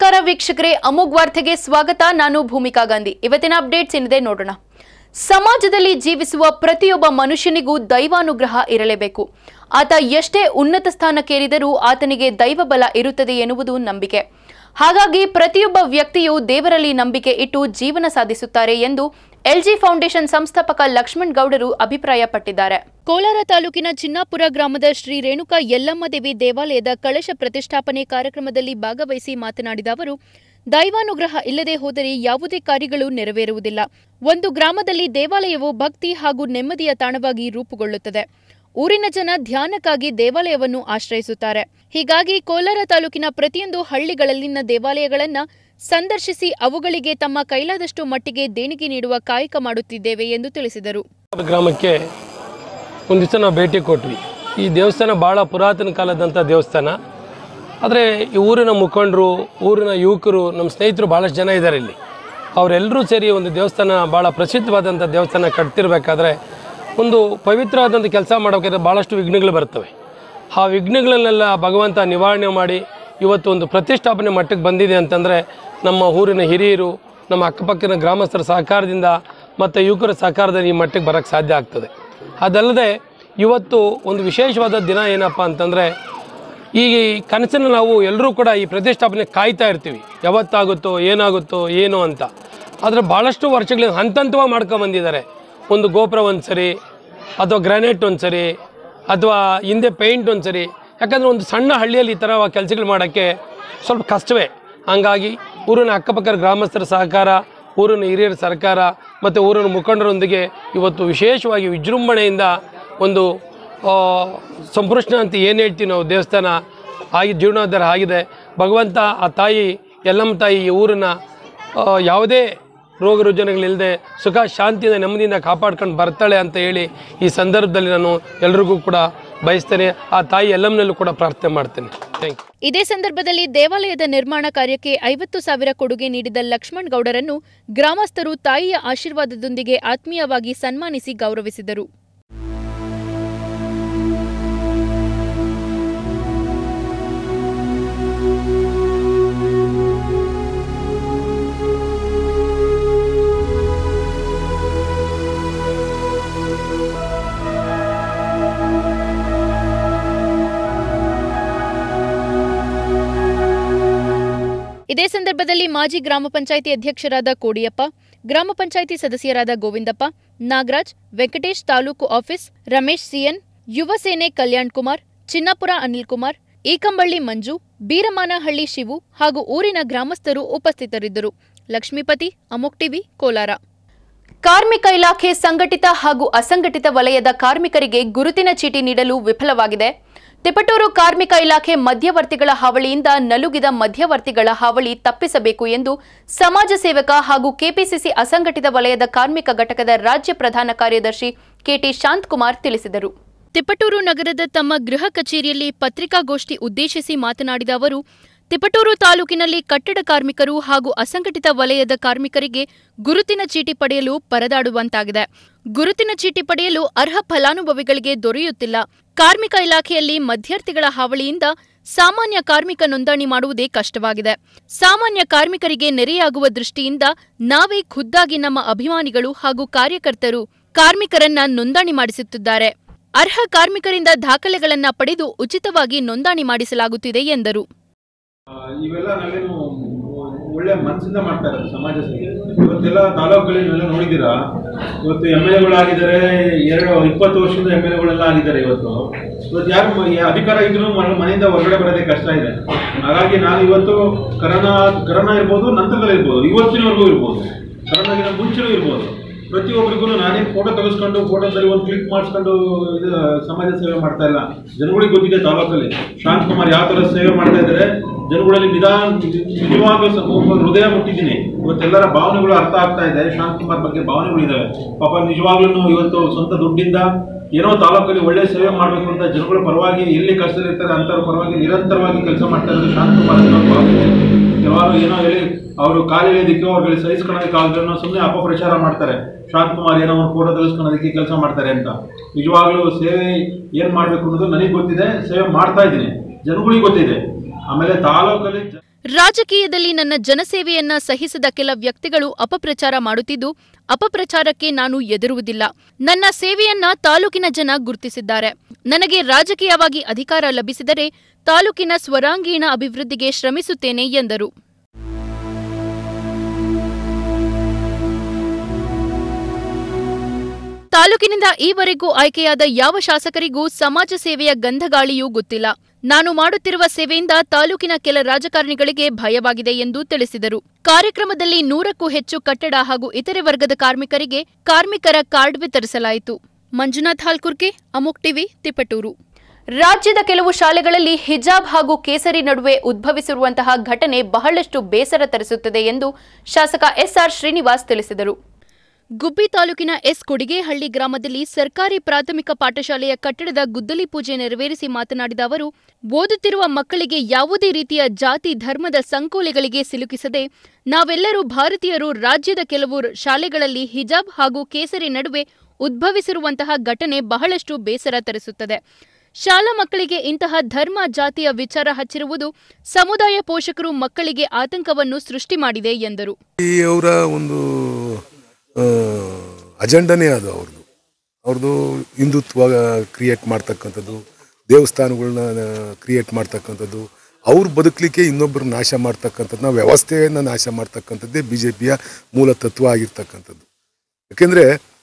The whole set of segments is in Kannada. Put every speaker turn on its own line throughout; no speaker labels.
ನಮಸ್ಕಾರ ವೀಕ್ಷಕರೇ ಅಮೋಘ್ ವಾರ್ತೆಗೆ ಸ್ವಾಗತ ನಾನು ಭೂಮಿಕಾ ಗಾಂಧಿ ಇವತ್ತಿನ ಅಪ್ಡೇಟ್ಸ್ ಏನಿದೆ ನೋಡೋಣ ಸಮಾಜದಲ್ಲಿ ಜೀವಿಸುವ ಪ್ರತಿಯೊಬ್ಬ ಮನುಷ್ಯನಿಗೂ ದೈವಾನುಗ್ರಹ ಇರಲೇಬೇಕು ಆತ ಎಷ್ಟೇ ಉನ್ನತ ಸ್ಥಾನಕ್ಕೇರಿದರೂ ಆತನಿಗೆ ದೈವ ಬಲ ಇರುತ್ತದೆ ಎನ್ನುವುದು ನಂಬಿಕೆ ಹಾಗಾಗಿ ಪ್ರತಿಯೊಬ್ಬ ವ್ಯಕ್ತಿಯು ದೇವರಲ್ಲಿ ನಂಬಿಕೆ ಇಟ್ಟು ಜೀವನ ಸಾಧಿಸುತ್ತಾರೆ ಎಂದು ಎಲ್ಜಿ ಫೌಂಡೇಶನ್ ಸಂಸ್ಥಾಪಕ ಲಕ್ಷ್ಮಣ್ ಗೌಡರು ಅಭಿಪ್ರಾಯಪಟ್ಟಿದ್ದಾರೆ ಕೋಲಾರ ತಾಲೂಕಿನ ಚಿನ್ನಾಪುರ ಗ್ರಾಮದ ಶ್ರೀ ರೇಣುಕಾ ಯಲ್ಲಮ್ಮ ದೇವಿ ದೇವಾಲಯದ ಕಳಶ ಪ್ರತಿಷ್ಠಾಪನೆ ಕಾರ್ಯಕ್ರಮದಲ್ಲಿ ಭಾಗವಹಿಸಿ ಮಾತನಾಡಿದ ಅವರು ದೈವಾನುಗ್ರಹ ಇಲ್ಲದೆ ಹೋದರೆ ಯಾವುದೇ ಕಾರ್ಯಗಳು ನೆರವೇರುವುದಿಲ್ಲ ಒಂದು ಗ್ರಾಮದಲ್ಲಿ ದೇವಾಲಯವು ಭಕ್ತಿ ಹಾಗೂ ನೆಮ್ಮದಿಯ ತಾಣವಾಗಿ ರೂಪುಗೊಳ್ಳುತ್ತದೆ ಊರಿನ ಜನ ಧ್ಯಾನಕ್ಕಾಗಿ ದೇವಾಲಯವನ್ನು ಆಶ್ರಯಿಸುತ್ತಾರೆ ಹೀಗಾಗಿ ಕೋಲಾರ ತಾಲೂಕಿನ ಪ್ರತಿಯೊಂದು ಹಳ್ಳಿಗಳಲ್ಲಿನ ದೇವಾಲಯಗಳನ್ನ ಸಂದರ್ಶಿಸಿ ಅವುಗಳಿಗೆ ತಮ್ಮ ಕೈಲಾದಷ್ಟು ಮಟ್ಟಿಗೆ ದೇಣಿಗೆ ನೀಡುವ ಕಾಯಕ ಮಾಡುತ್ತಿದ್ದೇವೆ ಎಂದು ತಿಳಿಸಿದರು
ಗ್ರಾಮಕ್ಕೆ ಒಂದು ದಿವಸ ನಾವು ಭೇಟಿ ಕೊಟ್ವಿ ಈ ದೇವಸ್ಥಾನ ಭಾಳ ಪುರಾತನ ಕಾಲದಂಥ ದೇವಸ್ಥಾನ ಆದರೆ ಈ ಊರಿನ ಮುಖಂಡರು ಊರಿನ ಯುವಕರು ನಮ್ಮ ಸ್ನೇಹಿತರು ಭಾಳಷ್ಟು ಜನ ಇದ್ದಾರೆ ಇಲ್ಲಿ ಅವರೆಲ್ಲರೂ ಸೇರಿ ಒಂದು ದೇವಸ್ಥಾನ ಭಾಳ ಪ್ರಸಿದ್ಧವಾದಂಥ ದೇವಸ್ಥಾನ ಕಟ್ತಿರ್ಬೇಕಾದ್ರೆ ಒಂದು ಪವಿತ್ರವಾದಂಥ ಕೆಲಸ ಮಾಡೋಕ್ಕಾದ್ರೆ ಭಾಳಷ್ಟು ವಿಘ್ನಗಳು ಬರ್ತವೆ ಆ ವಿಘ್ನಗಳನ್ನೆಲ್ಲ ಭಗವಂತ ನಿವಾರಣೆ ಮಾಡಿ ಇವತ್ತು ಒಂದು ಪ್ರತಿಷ್ಠಾಪನೆ ಮಟ್ಟಕ್ಕೆ ಬಂದಿದೆ ಅಂತಂದರೆ ನಮ್ಮ ಊರಿನ ಹಿರಿಯರು ನಮ್ಮ ಅಕ್ಕಪಕ್ಕಿನ ಗ್ರಾಮಸ್ಥರ ಸಹಕಾರದಿಂದ ಮತ್ತು ಯುವಕರ ಸಹಕಾರದಿಂದ ಈ ಮಟ್ಟಕ್ಕೆ ಬರೋಕ್ಕೆ ಸಾಧ್ಯ ಆಗ್ತದೆ ಅದಲ್ಲದೆ ಇವತ್ತು ಒಂದು ವಿಶೇಷವಾದ ದಿನ ಏನಪ್ಪ ಅಂತಂದರೆ ಈ ಕನಸನ್ನು ನಾವು ಎಲ್ಲರೂ ಕೂಡ ಈ ಪ್ರತಿಷ್ಠಾಪನೆ ಕಾಯ್ತಾ ಇರ್ತೀವಿ ಯಾವತ್ತಾಗುತ್ತೋ ಏನಾಗುತ್ತೋ ಏನೋ ಅಂತ ಆದರೆ ಭಾಳಷ್ಟು ವರ್ಷಗಳಿಂದ ಹಂತ ಹಂತವಾಗಿ ಮಾಡ್ಕೊಂಬಂದಿದ್ದಾರೆ ಒಂದು ಗೋಪುರ ಒಂದು ಸರಿ ಅಥವಾ ಗ್ರಾನೈಟ್ ಒಂದು ಸರಿ ಅಥವಾ ಹಿಂದೆ ಪೇಂಟ್ ಒಂದು ಸರಿ ಯಾಕಂದರೆ ಒಂದು ಸಣ್ಣ ಹಳ್ಳಿಯಲ್ಲಿ ಈ ಥರ ಕೆಲಸಗಳು ಮಾಡೋಕ್ಕೆ ಸ್ವಲ್ಪ ಕಷ್ಟವೇ ಹಂಗಾಗಿ ಊರಿನ ಅಕ್ಕಪಕ್ಕದ ಗ್ರಾಮಸ್ಥರ ಸಹಕಾರ ಊರಿನ ಹಿರಿಯರ ಸರ್ಕಾರ ಮತ್ತು ಊರಿನ ಮುಖಂಡರೊಂದಿಗೆ ಇವತ್ತು ವಿಶೇಷವಾಗಿ ವಿಜೃಂಭಣೆಯಿಂದ ಒಂದು ಆ, ಸಂಪೃಷ್ಣ ಅಂತ ಏನು ಹೇಳ್ತೀವಿ ನಾವು ದೇವಸ್ಥಾನ ಆಗಿ ಜೀರ್ಣೋದ್ಧಾರ ಆಗಿದೆ ಭಗವಂತ ಆ ತಾಯಿ ಎಲ್ಲಮ್ಮ ತಾಯಿ ಈ ಊರಿನ ಆ, ಯಾವುದೇ ರೋಗ ರುಜಿನಗಳಿಲ್ಲದೆ ಸುಖ ಶಾಂತಿಯಿಂದ ನೆಮ್ಮದಿಯಿಂದ ಕಾಪಾಡ್ಕೊಂಡು ಬರ್ತಾಳೆ ಅಂತ ಹೇಳಿ ಈ ಸಂದರ್ಭದಲ್ಲಿ ನಾನು ಎಲ್ರಿಗೂ ಕೂಡ ಬಯಸ್ತೇನೆ ಆ ತಾಯಿ ಎಲ್ಲಮ್ಮನಲ್ಲೂ ಕೂಡ ಪ್ರಾರ್ಥನೆ ಮಾಡ್ತೇನೆ ಥ್ಯಾಂಕ್ ಯು
ಇದೇ ಸಂದರ್ಭದಲ್ಲಿ ದೇವಾಲಯದ ನಿರ್ಮಾಣ ಕಾರ್ಯಕ್ಕೆ ಐವತ್ತು ಸಾವಿರ ಕೊಡುಗೆ ನೀಡಿದ ಲಕ್ಷ್ಮಣ್ ಗೌಡರನ್ನು ಗ್ರಾಮಸ್ಥರು ತಾಯಿಯ ಆಶೀರ್ವಾದದೊಂದಿಗೆ ಆತ್ಮೀಯವಾಗಿ ಸನ್ಮಾನಿಸಿ ಗೌರವಿಸಿದರು ಇದೇ ಸಂದರ್ಭದಲ್ಲಿ ಮಾಜಿ ಗ್ರಾಮ ಪಂಚಾಯಿತಿ ಅಧ್ಯಕ್ಷರಾದ ಕೋಡಿಯಪ್ಪ ಗ್ರಾಮ ಪಂಚಾಯಿತಿ ಸದಸ್ಯರಾದ ಗೋವಿಂದಪ್ಪ ನಾಗರಾಜ್ ವೆಂಕಟೇಶ್ ತಾಲೂಕು ಆಫೀಸ್ ರಮೇಶ್ ಸಿಎನ್ ಯುವ ಸೇನೆ ಕಲ್ಯಾಣ್ ಕುಮಾರ್ ಚಿನ್ನಾಪುರ ಅನಿಲ್ ಕುಮಾರ್ ಈಕಂಬಳ್ಳಿ ಮಂಜು ಬೀರಮಾನಹಳ್ಳಿ ಶಿವು ಹಾಗೂ ಊರಿನ ಗ್ರಾಮಸ್ಥರು ಉಪಸ್ಥಿತರಿದ್ದರು ಲಕ್ಷ್ಮೀಪತಿ ಅಮೋಕ್ ಟಿವಿ ಕೋಲಾರ ಕಾರ್ಮಿಕ ಇಲಾಖೆ ಸಂಘಟಿತ ಹಾಗೂ ಅಸಂಘಟಿತ ವಲಯದ ಕಾರ್ಮಿಕರಿಗೆ ಗುರುತಿನ ಚೀಟಿ ನೀಡಲು ವಿಫಲವಾಗಿದೆ ತಿಪಟೂರು ಕಾರ್ಮಿಕ ಇಲಾಖೆ ಮಧ್ಯವರ್ತಿಗಳ ಹಾವಳಿಯಿಂದ ನಲುಗಿದ ಮಧ್ಯವರ್ತಿಗಳ ಹಾವಳಿ ತಪ್ಪಿಸಬೇಕು ಎಂದು ಸಮಾಜ ಸೇವಕ ಹಾಗೂ ಕೆಪಿಸಿಸಿ ಅಸಂಘಟಿತ ವಲಯದ ಕಾರ್ಮಿಕ ಘಟಕದ ರಾಜ್ಯ ಪ್ರಧಾನ ಕಾರ್ಯದರ್ಶಿ ಕೆಟಿ ಶಾಂತಕುಮಾರ್ ತಿಳಿಸಿದರು ತಿಪಟೂರು ನಗರದ ತಮ್ಮ ಗೃಹ ಕಚೇರಿಯಲ್ಲಿ ಪತ್ರಿಕಾಗೋಷ್ಠಿ ಉದ್ದೇಶಿಸಿ ಮಾತನಾಡಿದ ಅವರು ತಿಪಟೂರು ತಾಲೂಕಿನಲ್ಲಿ ಕಟ್ಟಡ ಕಾರ್ಮಿಕರು ಹಾಗೂ ಅಸಂಘಟಿತ ವಲಯದ ಕಾರ್ಮಿಕರಿಗೆ ಗುರುತಿನ ಚೀಟಿ ಪಡೆಯಲು ಪರದಾಡುವಂತಾಗಿದೆ ಗುರುತಿನ ಚೀಟಿ ಪಡೆಯಲು ಅರ್ಹ ಫಲಾನುಭವಿಗಳಿಗೆ ದೊರೆಯುತ್ತಿಲ್ಲ ಕಾರ್ಮಿಕ ಇಲಾಖೆಯಲ್ಲಿ ಮಧ್ಯವರ್ತಿಗಳ ಹಾವಳಿಯಿಂದ ಸಾಮಾನ್ಯ ಕಾರ್ಮಿಕ ನೋಂದಣಿ ಮಾಡುವುದೇ ಕಷ್ಟವಾಗಿದೆ ಸಾಮಾನ್ಯ ಕಾರ್ಮಿಕರಿಗೆ ನೆರೆಯಾಗುವ ದೃಷ್ಟಿಯಿಂದ ನಾವೇ ಖುದ್ದಾಗಿ ನಮ್ಮ ಅಭಿಮಾನಿಗಳು ಹಾಗೂ ಕಾರ್ಯಕರ್ತರು ಕಾರ್ಮಿಕರನ್ನ ನೋಂದಣಿ ಮಾಡಿಸುತ್ತಿದ್ದಾರೆ ಅರ್ಹ ಕಾರ್ಮಿಕರಿಂದ ದಾಖಲೆಗಳನ್ನ ಪಡೆದು ಉಚಿತವಾಗಿ ನೋಂದಣಿ ಮಾಡಿಸಲಾಗುತ್ತಿದೆ ಎಂದರು
ಆ, ಇವೆಲ್ಲ ನಾವೇನು ಒಳ್ಳೆ ಮನಸ್ಸಿಂದ ಮಾಡ್ತಾ ಇರೋದು ಸಮಾಜ ಸೇವೆ ಇವತ್ತೆಲ್ಲ ತಾಲೂಕುಗಳಲ್ಲಿ ನೀವೆಲ್ಲ ನೋಡಿದ್ದೀರಾ ಇವತ್ತು ಎಮ್ ಎಲ್ ಎಗಳಾಗಿದ್ದಾರೆ ಎರಡು ಇಪ್ಪತ್ತು ವರ್ಷದ ಎಮ್ ಎಲ್ ಎಗಳೆಲ್ಲ ಆಗಿದ್ದಾರೆ ಇವತ್ತು ಇವತ್ತು ಯಾರು ಮ- ಯಾ- ಅಧಿಕಾರ ಇದ್ರೂ ಮ- ಮನೆಯಿಂದ ಹೊರಗಡೆ ಬರೋದೇ ಕಷ್ಟ ಇದೆ ಹಾಗಾಗಿ ನಾನು ಇವತ್ತು ಕರೋನಾ ಕರೋನಾ ಇರ್ಬೋದು ನಂತರದಲ್ಲಿ ಇರ್ಬೋದು ಇವತ್ತಿನವರೆಗೂ ಇರ್ಬೋದು ಕರೋನಾಗಿನ ಮುಂಚೆನೂ ಇರ್ಬೋದು ಪ್ರತಿಯೊಬ್ಬರಿಗೂ ನಾನೇ ಫೋಟೋ ತೆಗೆಸ್ಕೊಂಡು ಫೋಟೋದಲ್ಲಿ ಒಂದು ಕ್ಲಿಕ್ ಮಾಡಿಸ್ಕೊಂಡು ಇದು ಸಮಾಜ ಸೇವೆ ಮಾಡ್ತಾ ಇಲ್ಲ ಜನಗಳಿಗೆ ಗೊತ್ತಿದೆ ತಾಲೂಕಲ್ಲಿ ಶಾಂತ್ ಕುಮಾರ್ ಯಾವ ಥರ ಸೇವೆ ಮಾಡ್ತಾ ಇದ್ದಾರೆ ಜನಗಳಲ್ಲಿ ನಿಧಾನ ನಿಜವಾಗ್ಲೂ ಸ- ಒಬ್ಬ ಹೃದಯ ಮುಟ್ಟಿದ್ದೀನಿ ಇವತ್ತೆಲ್ಲರ ಭಾವನೆಗಳು ಅರ್ಥ ಆಗ್ತಾ ಇದೆ ಶಾಂತ್ ಕುಮಾರ್ ಬಗ್ಗೆ ಭಾವನೆಗಳು ಇದಾವೆ ಪಾಪ ನಿಜವಾಗ್ಲೂ ಇವತ್ತು ಸ್ವಂತ ದುಡ್ಡಿಂದ ಏನೋ ತಾಲೂಕಲ್ಲಿ ಒಳ್ಳೆ ಸೇವೆ ಮಾಡಬೇಕು ಅಂತ ಜನಗಳ ಪರವಾಗಿ ಎಲ್ಲಿ ಕಷ್ಟದಲ್ಲಿರ್ತಾರೆ ಅಂಥವ್ರ ಪರವಾಗಿ ನಿರಂತರವಾಗಿ ಕೆಲಸ ಮಾಡ್ತಾ ಇರೋದು ಶಾಂತ್ ಕುಮಾರ್ ಅಂತ ನಂಗೆ ಭಾವನೆ ಇದೆ. ಕೆಲವರು ಏನೋ ಹೇಳಿ ಅವರು ಕಾಲಿರೋದಕ್ಕೆ ಅವ್ರಿಗೆ ಸಹಿಸ್ಕೊಳ್ಳೋದಕ್ಕಾಗಲ್ಲ ಸುಮ್ಮನೆ ಅಪಪ್ರಚಾರ ಮಾಡ್ತಾರೆ ಶಾಂತ್ ಕುಮಾರ್ ಏನೋ ಒಂದು ಫೋಟೋ ತೆಗೆಸ್ಕೊಳ್ಳೋದಕ್ಕೆ ಕೆಲಸ ಮಾಡ್ತಾರೆ ಅಂತ ನಿಜವಾಗ್ಲೂ ಸೇವೆ ಏನು ಮಾಡಬೇಕು ಅನ್ನೋದು ನನಗೆ ಗೊತ್ತಿದೆ ಸೇವೆ ಮಾಡ್ತಾ ಇದ್ದೀನಿ ಜನಗಳಿಗೆ ಗೊತ್ತಿದೆ ಆಮೇಲೆ ತಾಲೂಕಲ್ಲಿ ಜ-
ರಾಜಕೀಯದಲ್ಲಿ ನನ್ನ ಜನಸೇವೆಯನ್ನ ಸಹಿಸದ ಕೆಲ ವ್ಯಕ್ತಿಗಳು ಅಪಪ್ರಚಾರ ಮಾಡುತ್ತಿದ್ದು ಅಪಪ್ರಚಾರಕ್ಕೆ ನಾನು ಎದುರುವುದಿಲ್ಲ ನನ್ನ ಸೇವೆಯನ್ನ ತಾಲೂಕಿನ ಜನ ಗುರುತಿಸಿದ್ದಾರೆ ನನಗೆ ರಾಜಕೀಯವಾಗಿ ಅಧಿಕಾರ ಲಭಿಸಿದರೆ ತಾಲೂಕಿನ ಸ್ವರಾಂಗೀಣ ಅಭಿವೃದ್ಧಿಗೆ ಶ್ರಮಿಸುತ್ತೇನೆ ಎಂದರು ತಾಲೂಕಿನಿಂದ ಈವರೆಗೂ ಆಯ್ಕೆಯಾದ ಯಾವ ಶಾಸಕರಿಗೂ ಸಮಾಜ ಸೇವೆಯ ಗಂಧಗಾಳಿಯೂ ಗೊತ್ತಿಲ್ಲ ನಾನು ಮಾಡುತ್ತಿರುವ ಸೇವೆಯಿಂದ ತಾಲೂಕಿನ ಕೆಲ ರಾಜಕಾರಣಿಗಳಿಗೆ ಭಯವಾಗಿದೆ ಎಂದು ತಿಳಿಸಿದರು ಕಾರ್ಯಕ್ರಮದಲ್ಲಿ ನೂರಕ್ಕೂ ಹೆಚ್ಚು ಕಟ್ಟಡ ಹಾಗೂ ಇತರೆ ವರ್ಗದ ಕಾರ್ಮಿಕರಿಗೆ ಕಾರ್ಮಿಕರ ಕಾರ್ಡ್ ವಿತರಿಸಲಾಯಿತು ಮಂಜುನಾಥ್ ಹಾಲ್ಕುರ್ಕೆ ಅಮುಕ್ ಟಿವಿ ತಿಪಟೂರು ರಾಜ್ಯದ ಕೆಲವು ಶಾಲೆಗಳಲ್ಲಿ ಹಿಜಾಬ್ ಹಾಗೂ ಕೇಸರಿ ನಡುವೆ ಉದ್ಭವಿಸಿರುವಂತಹ ಘಟನೆ ಬಹಳಷ್ಟು ಬೇಸರ ತರಿಸುತ್ತದೆ ಎಂದು ಶಾಸಕ ಎಸ್ಆರ್ ಶ್ರೀನಿವಾಸ್ ತಿಳಿಸಿದರು ಗುಬ್ಬಿ ತಾಲೂಕಿನ ಎಸ್ ಕೊಡಿಗೇಹಳ್ಳಿ ಗ್ರಾಮದಲ್ಲಿ ಸರ್ಕಾರಿ ಪ್ರಾಥಮಿಕ ಪಾಠಶಾಲೆಯ ಕಟ್ಟಡದ ಗುದ್ದಲಿ ಪೂಜೆ ನೆರವೇರಿಸಿ ಮಾತನಾಡಿದ ಅವರು ಓದುತ್ತಿರುವ ಮಕ್ಕಳಿಗೆ ಯಾವುದೇ ರೀತಿಯ ಜಾತಿ ಧರ್ಮದ ಸಂಕೋಲೆಗಳಿಗೆ ಸಿಲುಕಿಸದೆ ನಾವೆಲ್ಲರೂ ಭಾರತೀಯರು ರಾಜ್ಯದ ಕೆಲವು ಶಾಲೆಗಳಲ್ಲಿ ಹಿಜಾಬ್ ಹಾಗೂ ಕೇಸರಿ ನಡುವೆ ಉದ್ಭವಿಸಿರುವಂತಹ ಘಟನೆ ಬಹಳಷ್ಟು ಬೇಸರ ತರಿಸುತ್ತದೆ ಶಾಲಾ ಮಕ್ಕಳಿಗೆ ಇಂತಹ ಧರ್ಮ ಜಾತಿಯ ವಿಚಾರ ಹಚ್ಚಿರುವುದು ಸಮುದಾಯ ಪೋಷಕರು ಮಕ್ಕಳಿಗೆ ಆತಂಕವನ್ನು ಸೃಷ್ಟಿ ಮಾಡಿದೆ ಎಂದರು
ಈ ಅವರ ಒಂದು ಅಜೆಂಡನೇ ಅದು ಅವ್ರದ್ದು ಅವ್ರದ್ದು ಹಿಂದುತ್ವ ಕ್ರಿಯೇಟ್ ಮಾಡ್ತಕ್ಕಂಥದ್ದು ದೇವಸ್ಥಾನಗಳನ್ನ ಕ್ರಿಯೇಟ್ ಮಾಡ್ತಕ್ಕಂಥದ್ದು ಅವ್ರು ಬದುಕಲಿಕ್ಕೆ ಇನ್ನೊಬ್ಬರು ನಾಶ ಮಾಡ್ತಕ್ಕಂಥದ್ದು ವ್ಯವಸ್ಥೆಯನ್ನು ನಾಶ ಮಾಡ್ತಕ್ಕಂಥದ್ದೇ ಬಿ ಜೆ ಪಿಯ ಮೂಲ ತತ್ವ ಆಗಿರ್ತಕ್ಕಂಥದ್ದು ಯಾಕೆಂದರೆ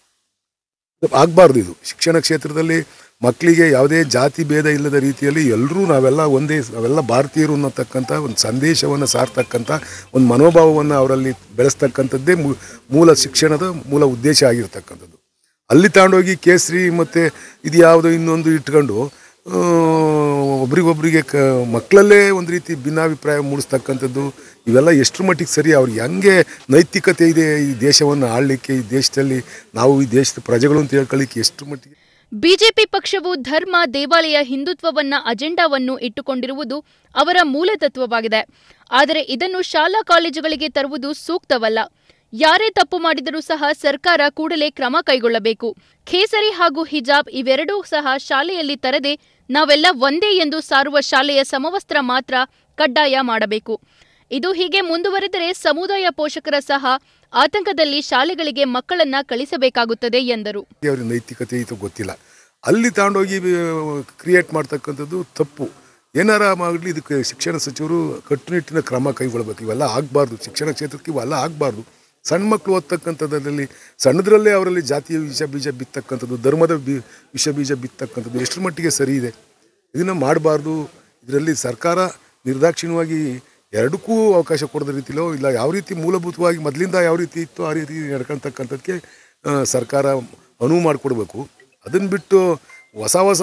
ಆಗಬಾರ್ದು ಇದು ಶಿಕ್ಷಣ ಕ್ಷೇತ್ರದಲ್ಲಿ ಮಕ್ಕಳಿಗೆ ಯಾವುದೇ ಜಾತಿ ಭೇದ ಇಲ್ಲದ ರೀತಿಯಲ್ಲಿ ಎಲ್ಲರೂ ನಾವೆಲ್ಲ ಒಂದೇ ನಾವೆಲ್ಲ ಭಾರತೀಯರು ಅನ್ನತಕ್ಕಂಥ ಒಂದು ಸಂದೇಶವನ್ನು ಸಾರ್ತಕ್ಕಂಥ ಒಂದು ಮನೋಭಾವವನ್ನು ಅವರಲ್ಲಿ ಬೆಳೆಸ್ತಕ್ಕಂಥದ್ದೇ ಮೂ- ಮೂಲ ಶಿಕ್ಷಣದ ಮೂಲ ಉದ್ದೇಶ ಆಗಿರ್ತಕ್ಕಂಥದ್ದು ಅಲ್ಲಿ ತಗೊಂಡೋಗಿ ಕೇಸರಿ ಮತ್ತು ಇದು ಯಾವುದೋ ಇನ್ನೊಂದು ಇಟ್ಕೊಂಡು ಆ, ಒಬ್ರಿಗೊಬ್ರಿಗೆ ಕ ಮಕ್ಕಳಲ್ಲೇ ಒಂದು ರೀತಿ ಭಿನ್ನಾಭಿಪ್ರಾಯ ಮೂಡಿಸ್ತಕ್ಕಂಥದ್ದು ಇವೆಲ್ಲ ಎಷ್ಟರ ಮಟ್ಟಿಗೆ ಸರಿ ಅವ್ರಿಗೆ ಹೆಂಗೆ ನೈತಿಕತೆ ಇದೆ ಈ ದೇಶವನ್ನು ಆಳಲಿಕ್ಕೆ ಈ ದೇಶದಲ್ಲಿ ನಾವು ಈ ದೇಶದ ಪ್ರಜೆಗಳು ಅಂತ ಹೇಳ್ಕೊಳ್ಳಿಕ್ಕೆ ಎಷ್ಟು ಮಟ್ಟಿಗೆ
ಬಿಜೆಪಿ ಪಕ್ಷವು ಧರ್ಮ ದೇವಾಲಯ ಹಿಂದುತ್ವವನ್ನ ಅಜೆಂಡಾವನ್ನು ಇಟ್ಟುಕೊಂಡಿರುವುದು ಅವರ ಮೂಲ ತತ್ವವಾಗಿದೆ ಆದರೆ ಇದನ್ನು ಶಾಲಾ ಕಾಲೇಜುಗಳಿಗೆ ತರುವುದು ಸೂಕ್ತವಲ್ಲ ಯಾರೇ ತಪ್ಪು ಮಾಡಿದರೂ ಸಹ ಸರ್ಕಾರ ಕೂಡಲೇ ಕ್ರಮ ಕೈಗೊಳ್ಳಬೇಕು ಖೇಸರಿ ಹಾಗೂ ಹಿಜಾಬ್ ಇವೆರಡೂ ಸಹ ಶಾಲೆಯಲ್ಲಿ ತರದೆ ನಾವೆಲ್ಲ ಒಂದೇ ಎಂದು ಸಾರುವ ಶಾಲೆಯ ಸಮವಸ್ತ್ರ ಮಾತ್ರ ಕಡ್ಡಾಯ ಮಾಡಬೇಕು ಇದು ಹೀಗೆ ಮುಂದುವರೆದರೆ ಸಮುದಾಯ ಪೋಷಕರ ಸಹ ಆತಂಕದಲ್ಲಿ ಶಾಲೆಗಳಿಗೆ ಮಕ್ಕಳನ್ನ ಕಳಿಸಬೇಕಾಗುತ್ತದೆ ಎಂದರು
ಅವ್ರಿಗೆ ನೈತಿಕತೆ ಇದು ಗೊತ್ತಿಲ್ಲ ಅಲ್ಲಿ ತಗೊಂಡೋಗಿ ಕ್ರಿಯೇಟ್ ಮಾಡ್ತಕ್ಕಂಥದ್ದು ತಪ್ಪು ಏನಾರ ಮಾಡಲಿ ಇದಕ್ಕೆ ಶಿಕ್ಷಣ ಸಚಿವರು ಕಟ್ಟುನಿಟ್ಟಿನ ಕ್ರಮ ಕೈಗೊಳ್ಬೇಕು ಇವೆಲ್ಲ ಆಗಬಾರ್ದು ಶಿಕ್ಷಣ ಕ್ಷೇತ್ರಕ್ಕೆ ಇವೆಲ್ಲ ಆಗಬಾರ್ದು ಸಣ್ಣ ಮಕ್ಕಳು ಓದ್ತಕ್ಕಂಥದ್ದಲ್ಲಿ ಸಣ್ಣದ್ರಲ್ಲೇ ಅವರಲ್ಲಿ ಜಾತಿಯ ವಿಷ ಬೀಜ ಬಿತ್ತಕ್ಕಂಥದ್ದು ಧರ್ಮದ ಬಿ ವಿಷ ಬೀಜ ಬಿತ್ತಕ್ಕಂಥದ್ದು ಎಷ್ಟರ ಮಟ್ಟಿಗೆ ಸರಿ ಇದೆ ಇದನ್ನು ಮಾಡಬಾರ್ದು ಇದರಲ್ಲಿ ಸರ್ಕಾರ ನಿರ್ದಾಕ್ಷಿಣ್ಯವಾಗಿ ಎರಡಕ್ಕೂ ಅವಕಾಶ ಕೊಡದ ರೀತಿಲೋ ಇಲ್ಲ ಯಾವ ರೀತಿ ಮೂಲಭೂತವಾಗಿ ಮೊದಲಿಂದ ಯಾವ ರೀತಿ ಇತ್ತು ಆ ರೀತಿ ನಡ್ಕೊಳ್ತಕ್ಕಂಥದ್ದಕ್ಕೆ ಆ, ಸರ್ಕಾರ ಅನುವು ಮಾಡಿಕೊಡ್ಬೇಕು ಅದನ್ನು ಬಿಟ್ಟು ಹೊಸ ಹೊಸ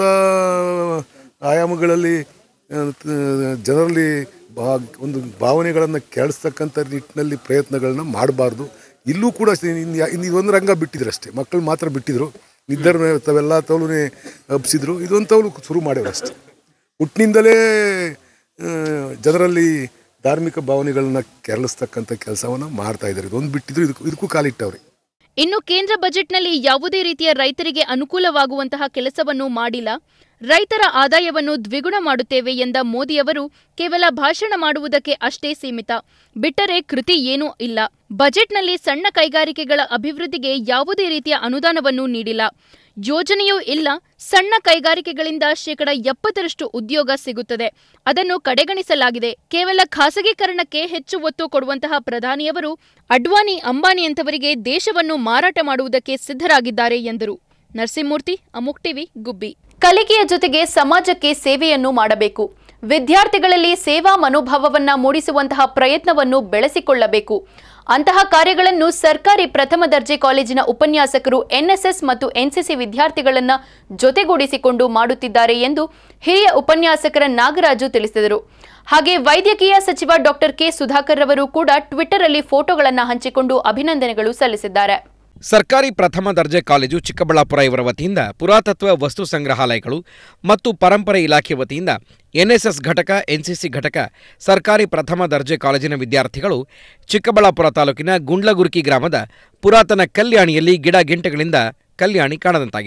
ಆಯಾಮಗಳಲ್ಲಿ ಆ, ತ- ಜನರಲ್ಲಿ ಬಾ ಒಂದು ಭಾವನೆಗಳನ್ನು ಕೆಡಿಸ್ತಕ್ಕಂಥ ನಿಟ್ಟಿನಲ್ಲಿ ಪ್ರಯತ್ನಗಳನ್ನ ಮಾಡಬಾರ್ದು ಇಲ್ಲೂ ಕೂಡ ಸ- ಇನ್ನು ಯಾ- ಇನ್ನು ಇದೊಂದು ರಂಗ ಬಿಟ್ಟಿದ್ರು ಅಷ್ಟೇ ಮಕ್ಕಳು ಮಾತ್ರ ಬಿಟ್ಟಿದ್ರು ನಿದ್ದರ ತಾವೆಲ್ಲ ತವಲುನೇ ಹಬ್ಸಿದ್ರು ಇದೊಂದು ತವಲು ಶುರು ಮಾಡ್ಯಾರ ಅಷ್ಟೇ ಹುಟ್ಟಿನಿಂದಲೇ ಆ, ಜನರಲ್ಲಿ ಧಾರ್ಮಿಕ ಭಾವನೆಗಳನ್ನ ಕೆರಳಿಸ್ತಕ್ಕಂಥ ಕೆಲಸವನ್ನು ಮಾಡ್ತಾ ಇದ್ದಾರೆ ಇದೊಂದು ಬಿಟ್ಟಿದ್ರು ಇದಕ್ಕೂ ಇದಕ್ಕೂ ಕಾಲಿಟ್ಟವ್ರೆ
ಇನ್ನು ಕೇಂದ್ರ ಬಜೆಟ್ನಲ್ಲಿ ಯಾವುದೇ ರೀತಿಯ ರೈತರಿಗೆ ಅನುಕೂಲವಾಗುವಂತಹ ಕೆಲಸವನ್ನು ಮಾಡಿಲ್ಲ ರೈತರ ಆದಾಯವನ್ನು ದ್ವಿಗುಣ ಮಾಡುತ್ತೇವೆ ಎಂದ ಮೋದಿಯವರು ಕೇವಲ ಭಾಷಣ ಮಾಡುವುದಕ್ಕೆ ಅಷ್ಟೇ ಸೀಮಿತ ಬಿಟ್ಟರೆ ಕೃತಿ ಏನೂ ಇಲ್ಲ ಬಜೆಟ್ನಲ್ಲಿ ಸಣ್ಣ ಕೈಗಾರಿಕೆಗಳ ಅಭಿವೃದ್ಧಿಗೆ ಯಾವುದೇ ರೀತಿಯ ಅನುದಾನವನ್ನು ನೀಡಿಲ್ಲ ಯೋಜನೆಯೂ ಇಲ್ಲ ಸಣ್ಣ ಕೈಗಾರಿಕೆಗಳಿಂದ ಶೇಕಡ ಎಪ್ಪತ್ತರಷ್ಟು ಉದ್ಯೋಗ ಸಿಗುತ್ತದೆ ಅದನ್ನು ಕಡೆಗಣಿಸಲಾಗಿದೆ ಕೇವಲ ಖಾಸಗೀಕರಣಕ್ಕೆ ಹೆಚ್ಚು ಒತ್ತು ಕೊಡುವಂತಹ ಪ್ರಧಾನಿಯವರು ಅಡ್ವಾನಿ ಅಂಬಾನಿಯಂತವರಿಗೆ ದೇಶವನ್ನು ಮಾರಾಟ ಮಾಡುವುದಕ್ಕೆ ಸಿದ್ಧರಾಗಿದ್ದಾರೆ ಎಂದರು ನರಸಿಂಹಮೂರ್ತಿ ಅಮುಕ್ ಟಿವಿ ಗುಬ್ಬಿ ಕಲಿಕೆಯ ಜೊತೆಗೆ ಸಮಾಜಕ್ಕೆ ಸೇವೆಯನ್ನು ಮಾಡಬೇಕು ವಿದ್ಯಾರ್ಥಿಗಳಲ್ಲಿ ಸೇವಾ ಮನೋಭಾವವನ್ನ ಮೂಡಿಸುವಂತಹ ಪ್ರಯತ್ನವನ್ನು ಬೆಳೆಸಿಕೊಳ್ಳಬೇಕು ಅಂತಹ ಕಾರ್ಯಗಳನ್ನು ಸರ್ಕಾರಿ ಪ್ರಥಮ ದರ್ಜೆ ಕಾಲೇಜಿನ ಉಪನ್ಯಾಸಕರು ಎನ್ಎಸ್ಎಸ್ ಮತ್ತು ಎನ್ಸಿಸಿ ವಿದ್ಯಾರ್ಥಿಗಳನ್ನ ಜೊತೆಗೂಡಿಸಿಕೊಂಡು ಮಾಡುತ್ತಿದ್ದಾರೆ ಎಂದು ಹಿರಿಯ ಉಪನ್ಯಾಸಕರ ನಾಗರಾಜು ತಿಳಿಸಿದರು ಹಾಗೆ ವೈದ್ಯಕೀಯ ಸಚಿವ ಡಾಕ್ಟರ್ ಕೆ ಸುಧಾಕರ್ ರವರು ಕೂಡ ಟ್ವಿಟರ್ ಅಲ್ಲಿ ಫೋಟೋಗಳನ್ನು ಹಂಚಿಕೊಂಡು ಅಭಿನಂದನೆಗಳು ಸಲ್ಲಿಸಿದ್ದಾರೆ
ಸರ್ಕಾರಿ ಪ್ರಥಮ ದರ್ಜೆ ಕಾಲೇಜು ಚಿಕ್ಕಬಳ್ಳಾಪುರ ಇವರ ವತಿಯಿಂದ ಪುರಾತತ್ವ ವಸ್ತು ಸಂಗ್ರಹಾಲಯಗಳು ಮತ್ತು ಪರಂಪರೆ ಇಲಾಖೆ ವತಿಯಿಂದ ಎನ್ಎಸ್ಎಸ್ ಘಟಕ ಎನ್ಸಿಸಿ ಘಟಕ ಸರ್ಕಾರಿ ಪ್ರಥಮ ದರ್ಜೆ ಕಾಲೇಜಿನ ವಿದ್ಯಾರ್ಥಿಗಳು ಚಿಕ್ಕಬಳ್ಳಾಪುರ ತಾಲೂಕಿನ ಗುಂಡ್ಲಗುರ್ಕಿ ಗ್ರಾಮದ ಪುರಾತನ ಕಲ್ಯಾಣಿಯಲ್ಲಿ ಗಿಡ ಗಿಂಟೆಗಳಿಂದ ಕಲ್ಯಾಣಿ ಕಾಣದಂತಾಗಿತ್ತು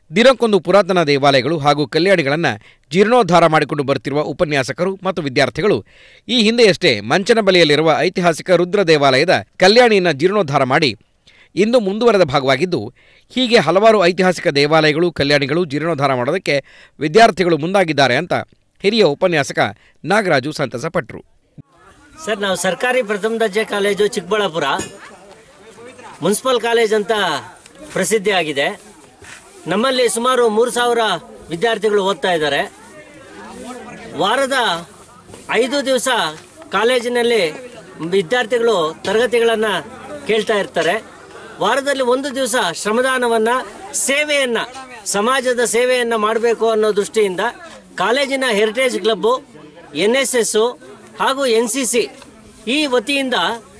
ದಿನಕ್ಕೊಂದು ಪುರಾತನ ದೇವಾಲಯಗಳು ಹಾಗೂ ಕಲ್ಯಾಣಿಗಳನ್ನು ಜೀರ್ಣೋದ್ಧಾರ ಮಾಡಿಕೊಂಡು ಬರುತ್ತಿರುವ ಉಪನ್ಯಾಸಕರು ಮತ್ತು ವಿದ್ಯಾರ್ಥಿಗಳು ಈ ಹಿಂದೆಯಷ್ಟೇ ಮಂಚನಬಲಿಯಲ್ಲಿರುವ ಐತಿಹಾಸಿಕ ರುದ್ರ ದೇವಾಲಯದ ಕಲ್ಯಾಣಿಯನ್ನು ಜೀರ್ಣೋದ್ಧಾರ ಮಾಡಿ ಇಂದು ಮುಂದುವರೆದ ಭಾಗವಾಗಿದ್ದು ಹೀಗೆ ಹಲವಾರು ಐತಿಹಾಸಿಕ ದೇವಾಲಯಗಳು ಕಲ್ಯಾಣಿಗಳು ಜೀರ್ಣೋದ್ಧಾರ ಮಾಡೋದಕ್ಕೆ ವಿದ್ಯಾರ್ಥಿಗಳು ಮುಂದಾಗಿದ್ದಾರೆ ಅಂತ ಹಿರಿಯ ಉಪನ್ಯಾಸಕ ನಾಗರಾಜು ಸಂತಸಪಟ್ಟರು
ಸರ್ ನಾವು ಸರ್ಕಾರಿ ಪ್ರಥಮ ದರ್ಜೆ ಕಾಲೇಜು ಚಿಕ್ಕಬಳ್ಳಾಪುರ ಮುನ್ಸಿಪಲ್ ಕಾಲೇಜ್ ಅಂತ ಪ್ರಸಿದ್ಧಿ ಆಗಿದೆ ನಮ್ಮಲ್ಲಿ ಸುಮಾರು ಮೂರು ಸಾವಿರ ವಿದ್ಯಾರ್ಥಿಗಳು ಓದ್ತಾ ಇದ್ದಾರೆ ವಾರದ ಐದು ದಿವಸ ಕಾಲೇಜಿನಲ್ಲಿ ವಿದ್ಯಾರ್ಥಿಗಳು ತರಗತಿಗಳನ್ನು ಕೇಳ್ತಾ ಇರ್ತಾರೆ ವಾರದಲ್ಲಿ ಒಂದು ದಿವಸ ಶ್ರಮದಾನವನ್ನು ಸೇವೆಯನ್ನು ಸಮಾಜದ ಸೇವೆಯನ್ನು ಮಾಡಬೇಕು ಅನ್ನೋ ದೃಷ್ಟಿಯಿಂದ ಕಾಲೇಜಿನ heritage club N S S ಹಾಗೂ ಎನ್ ಸಿ ಸಿ ಈ ವತಿಯಿಂದ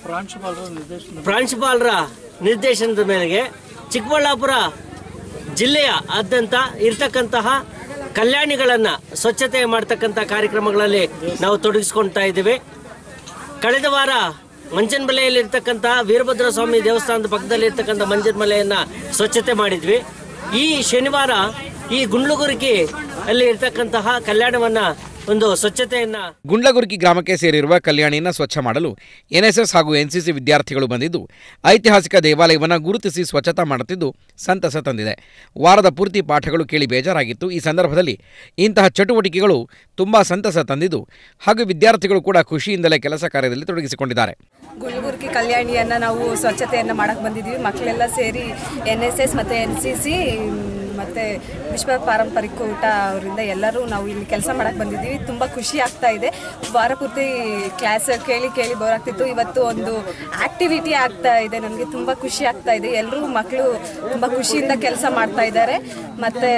ಪ್ರಾಂಶುಪಾಲರ ನಿರ್ದೇಶನದ ಮೇರೆಗೆ ಚಿಕ್ಕಬಳ್ಳಾಪುರ ಜಿಲ್ಲೆಯ ಆದ್ಯಂತ ಇರ್ತಕ್ಕಂತಹ ಕಲ್ಯಾಣಿಗಳನ್ನು ಸ್ವಚ್ಛತೆ ಮಾಡ್ತಕ್ಕಂಥ ಕಾರ್ಯಕ್ರಮಗಳಲ್ಲಿ ನಾವು ತೊಡಗಿಸ್ಕೊಳ್ತಾ ಇದ್ದೀವಿ ಕಳೆದ ವಾರ ಮಂಚನಮಲೆಯಲ್ಲಿರ್ತಕ್ಕಂಥ ವೀರಭದ್ರ ಸ್ವಾಮಿ ದೇವಸ್ಥಾನದ ಪಕ್ಕದಲ್ಲಿ ಇರ್ತಕ್ಕಂಥ ಮಂಚನಮಲೆಯನ್ನು ಸ್ವಚ್ಛತೆ ಮಾಡಿದ್ವಿ ಈ ಶನಿವಾರ ಈ ಗುಂಡ್ಲುಗುರುಕಿ ಅಲ್ಲಿ ಇರ್ತಕ್ಕಂತಹ ಕಲ್ಯಾಣವನ್ನು ಒಂದು ಸ್ವಚ್ಛತೆಯನ್ನು
ಗುಂಡ್ಲಗುರ್ಕಿ ಗ್ರಾಮಕ್ಕೆ ಸೇರಿರುವ ಕಲ್ಯಾಣಿಯನ್ನು ಸ್ವಚ್ಛ ಮಾಡಲು ಎನ್ಎಸ್ಎಸ್ ಹಾಗೂ ಎನ್ಸಿಸಿ ವಿದ್ಯಾರ್ಥಿಗಳು ಬಂದಿದ್ದು ಐತಿಹಾಸಿಕ ದೇವಾಲಯವನ್ನು ಗುರುತಿಸಿ ಸ್ವಚ್ಛತಾ ಮಾಡುತ್ತಿದ್ದು ಸಂತಸ ತಂದಿದೆ ವಾರದ ಪೂರ್ತಿ ಪಾಠಗಳು ಕೇಳಿ ಬೇಜಾರಾಗಿತ್ತು ಈ ಸಂದರ್ಭದಲ್ಲಿ ಇಂತಹ ಚಟುವಟಿಕೆಗಳು ತುಂಬಾ ಸಂತಸ ತಂದಿದ್ದು ಹಾಗೂ ವಿದ್ಯಾರ್ಥಿಗಳು ಕೂಡ ಖುಷಿಯಿಂದಲೇ ಕೆಲಸ ಕಾರ್ಯದಲ್ಲಿ ತೊಡಗಿಸಿಕೊಂಡಿದ್ದಾರೆ
ಗುಲ್ಬುರ್ಗಿ ಕಲ್ಯಾಣಿಯನ್ನು ನಾವು ಸ್ವಚ್ಛತೆಯನ್ನು ಮಾಡಕ್ಕೆ ಬಂದಿದ್ದೀವಿ ಮಕ್ಕಳೆಲ್ಲ ಸೇರಿ ಎನ್ ಎಸ್ ಎಸ್ ಮತ್ತು ಎನ್ ಸಿ ಸಿ ಮತ್ತು ವಿಶ್ವ ಪಾರಂಪರಿಕ ಊಟ ಅವರಿಂದ ಎಲ್ಲರೂ ನಾವು ಇಲ್ಲಿ ಕೆಲಸ ಮಾಡಕ್ಕೆ ಬಂದಿದ್ದೀವಿ ತುಂಬ ಖುಷಿ ಆಗ್ತಾ ಇದೆ ವಾರ ಪೂರ್ತಿ ಕ್ಲಾಸ್ ಕೇಳಿ ಕೇಳಿ ಬೋರ್ ಆಗ್ತಿತ್ತು ಇವತ್ತು ಒಂದು ಆ್ಯಕ್ಟಿವಿಟಿ ಆಗ್ತಾ ಇದೆ ನನಗೆ ತುಂಬ ಖುಷಿ ಆಗ್ತಾ ಇದೆ ಎಲ್ಲರೂ ಮಕ್ಕಳು ತುಂಬ ಖುಷಿಯಿಂದ ಕೆಲಸ ಮಾಡ್ತಾ ಇದ್ದಾರೆ ಮತ್ತು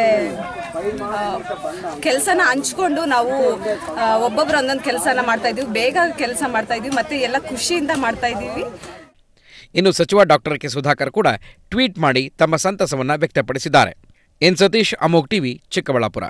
ಕೆಲಸನ ಹಂಚ್ಕೊಂಡು ನಾವು ಆ, ಒಬ್ಬೊಬ್ರು ಒಂದೊಂದು ಕೆಲಸನ ಮಾಡ್ತಾ ಇದ್ದೀವಿ ಬೇಗ ಕೆಲಸ ಮಾಡ್ತಾ ಇದ್ದೀವಿ ಮತ್ತು ಎಲ್ಲ ಖುಷಿಯಿಂದ ಮಾಡ್ತಾ ಇದ್ದೀವಿ
ಇನ್ನು ಸಚಿವ ಡಾಕ್ಟರ್ ಕೆ ಸುಧಾಕರ್ ಕೂಡ ಟ್ವೀಟ್ ಮಾಡಿ ತಮ್ಮ ಸಂತಸವನ್ನು ವ್ಯಕ್ತಪಡಿಸಿದ್ದಾರೆ ಎನ್ ಸತೀಶ್ ಅಮೋಕ್ ಟಿವಿ ಚಿಕ್ಕಬಳ್ಳಾಪುರ